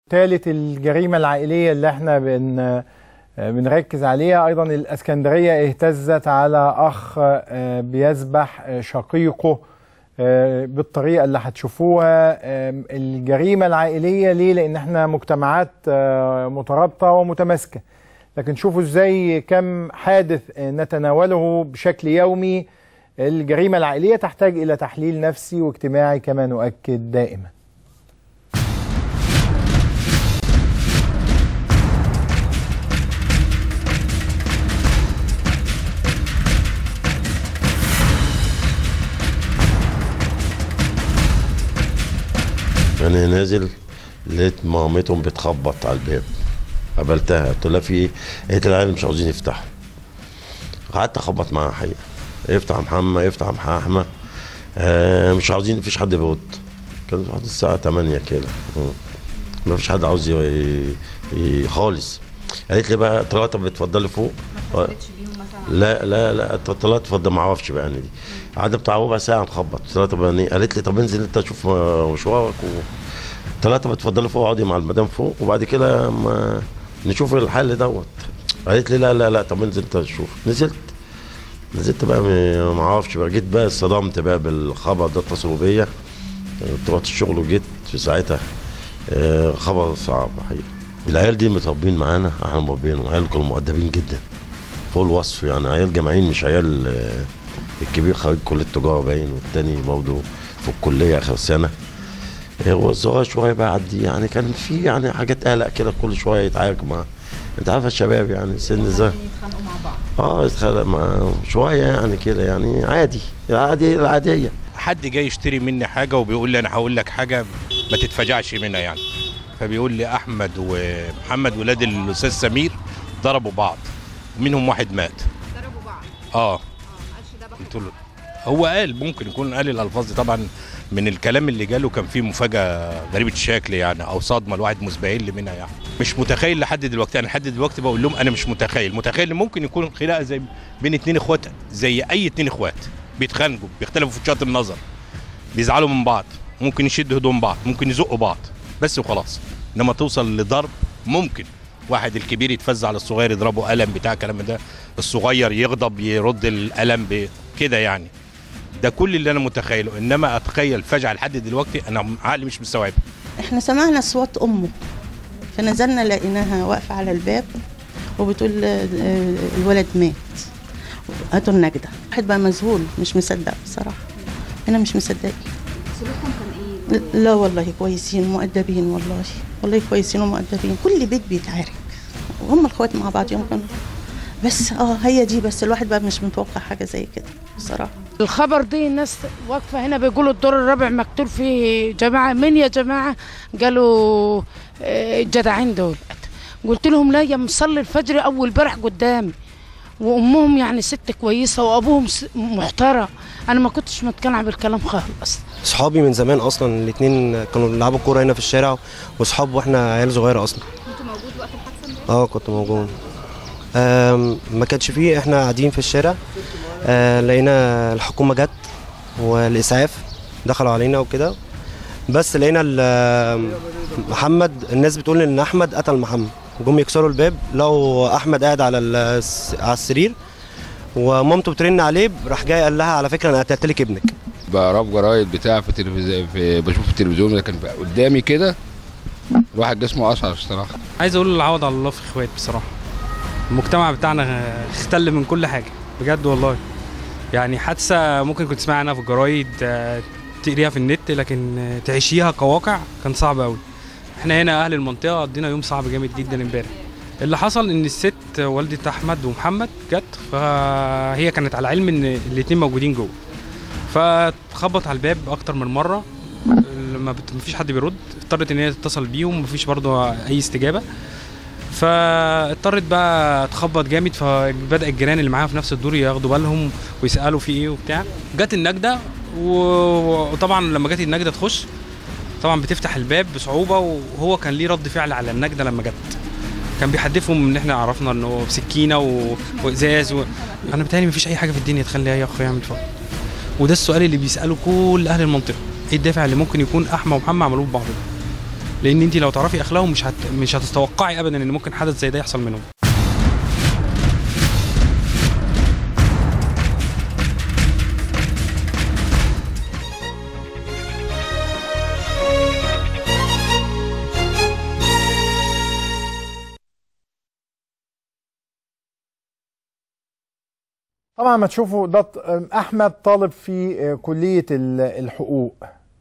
ثالث الجريمة العائلية اللي احنا بن بنركز عليها أيضا الأسكندرية اهتزت على أخ بيذبح شقيقه بالطريقة اللي هتشوفوها الجريمة العائلية ليه؟ لأن احنا مجتمعات مترابطة ومتماسكة لكن شوفوا ازاي كم حادث نتناوله بشكل يومي الجريمة العائلية تحتاج إلى تحليل نفسي واجتماعي كما نؤكد دائما انا نازل لقيت مامتهم بتخبط على الباب قابلتها قلت لها في ايه؟ قالت لي العيال مش عاوزين يفتحوا قعدت اخبط معاها حقيقه افتح يا محمد افتح يا محمد احمد آه مش عاوزين مفيش حد بيرد كانت بعد الساعه 8 كده ما فيش حد عاوز ي- ي- خالص قالت لي بقى طلعت بتفضلي فوق لا لا لا طلعت اتفضل ما اعرفش بقى انا دي قعدنا بتاع ربع ساعه نخبط طلعت بقى إيه؟ قالت لي طب انزل انت شوف مشوارك و... طلعت بتفضلي فوق اقعدي مع المدام فوق وبعد كده ما نشوف الحل دوت قالت لي لا لا لا طب انزل انت شوف نزلت نزلت بقى م- ما اعرفش بقى جيت بقى اصطدمت بقى بالخبر ده اتصلوا بيا كنت رحت الشغل وجيت في ساعتها آه، خبر صعب حقيقي العيال دي متربين معانا احنا مربينهم عيال كانوا مؤدبين جدا فوق الوصف يعني عيال جامعين مش عيال آه، الكبير خريج كليه تجاره باين والتاني برضه في الكليه اخر سنه آه، والصغير شويه بقى عدي يعني كان في يعني حاجات قلق كده كل شويه يتعارك مع انت عارف الشباب يعني سن زي يتخانقوا مع بعض اه يتخانق مع شويه يعني كده يعني عادي العادي العاديه حد جاي يشتري مني حاجه وبيقول لي انا هقول لك حاجه ما تتفجعش منها يعني فبيقول لي احمد ومحمد ولاد الاستاذ سمير ضربوا بعض منهم واحد مات ضربوا بعض اه اه معلش ده بقى قلت له هو قال ممكن يكون قال الالفاظ دي طبعا من الكلام اللي جاله كان فيه مفاجاه غريبه الشكل يعني او صدمه الواحد مسبهل لي منها يعني مش متخيل لحد دلوقتي انا لحد دلوقتي بقول لهم انا مش متخيل متخيل إن ممكن يكون خناقه زي بين اتنين اخوات زي اي اتنين اخوات بيتخانقوا بيختلفوا في وجهات النظر بيزعلوا من بعض ممكن يشدوا هدوم بعض ممكن يزقوا بعض بس وخلاص انما توصل لضرب ممكن واحد الكبير يتفزع على الصغير يضربه قلم بتاع الكلام ده الصغير يغضب يرد القلم ب- كده يعني ده كل اللي انا متخيله انما اتخيل فجأة لحد دلوقتي انا عقلي مش مستوعب احنا سمعنا اصوات امه فنزلنا لقيناها واقفه على الباب وبتقول آه، آه، الولد مات هاتوا النجده واحد بقى مذهول مش مصدق بصراحه انا مش مصدقه سلوكهم كان ايه؟ لا والله كويسين مؤدبين والله والله كويسين ومؤدبين كل بيت بيتعارك هم الاخوات مع بعض يمكن بس اه هي دي بس الواحد بقى مش متوقع حاجه زي كده بصراحه الخبر دي الناس واقفه هنا بيقولوا الدور الرابع مقتول فيه جماعه مين يا جماعه قالوا آه، الجدعين دول قلت لهم لا يا مصلي الفجر اول برح قدامي وامهم يعني ست كويسه وابوهم س- محترم انا ما كنتش متقنعه بالكلام خالص صحابي من زمان اصلا الاثنين كانوا بيلعبوا كوره هنا في الشارع واصحاب واحنا عيال صغيره اصلا كنت موجود وقت الحادثه؟ اه كنت موجود آم، ما كانش فيه احنا قاعدين في الشارع آه، لقينا الحكومه جت والاسعاف دخلوا علينا وكده بس لقينا ال- محمد الناس بتقول ان احمد قتل محمد جم يكسروا الباب لقوا احمد قاعد على الس- على السرير ومامته بترن عليه راح جاي قال لها على فكره انا قتلت لك ابنك بقرا جرايد بتاع في التلفزيون في بشوف في التلفزيون ده كان قدامي كده الواحد جسمه اشعر الصراحه عايز اقول العوض على الله في اخوات بصراحه المجتمع بتاعنا اختل من كل حاجه بجد والله يعني حادثه ممكن كنت تسمع عنها في الجرايد آه، تقريها في النت لكن آه، تعيشيها كواقع كان صعب قوي احنا هنا اهل المنطقه قضينا يوم صعب جامد جدا امبارح اللي حصل ان الست والدة احمد ومحمد جت فهي كانت على علم ان الاتنين موجودين جوه فخبط على الباب اكتر من مره لما بت... مفيش حد بيرد اضطرت ان هي تتصل بيهم مفيش برضه اي استجابه فاضطرت بقى تخبط جامد فبدا الجيران اللي معاها في نفس الدور ياخدوا بالهم ويسالوا في ايه وبتاع جت النجده و- وطبعا لما جت النجده تخش طبعا بتفتح الباب بصعوبه وهو كان ليه رد فعل على النجده لما جت كان بيحدفهم ان احنا عرفنا انه بسكينه و... وازاز و... انا بتهيألي مفيش اي حاجه في الدنيا تخلي اي اخ يعمل فوق وده السؤال اللي بيساله كل اهل المنطقه ايه الدافع اللي ممكن يكون احمد ومحمد عملوه ببعض لان انت لو تعرفي اخلاقهم مش هت... مش هتتوقعي ابدا ان ممكن حدث زي ده يحصل منهم طبعا ما تشوفوا ده ط- احمد طالب في آه، كليه ال- الحقوق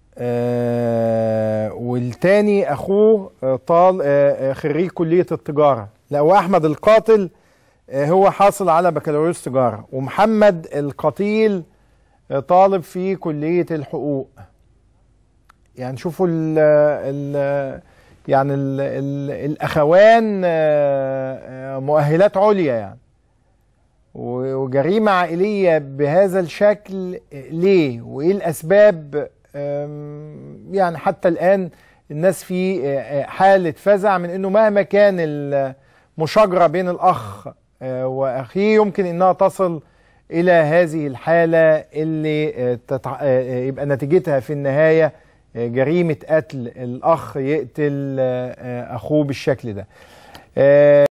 آه، والتاني اخوه آه، طال آه، آه، خريج كليه التجاره لا واحمد القاتل آه، هو حاصل على بكالوريوس تجاره ومحمد القتيل آه، طالب في كليه الحقوق يعني شوفوا ال ال يعني ال ال الاخوان آه، آه، مؤهلات عليا يعني و- وجريمة عائلية بهذا الشكل ليه وإيه الأسباب أم، يعني حتى الآن الناس في آه، حالة فزع من أنه مهما كان المشاجرة بين الأخ آه، وأخيه يمكن أنها تصل إلى هذه الحالة اللي آه، تتع... آه، يبقى نتيجتها في النهاية آه، جريمة قتل الأخ يقتل آه، آه، أخوه بالشكل ده آه،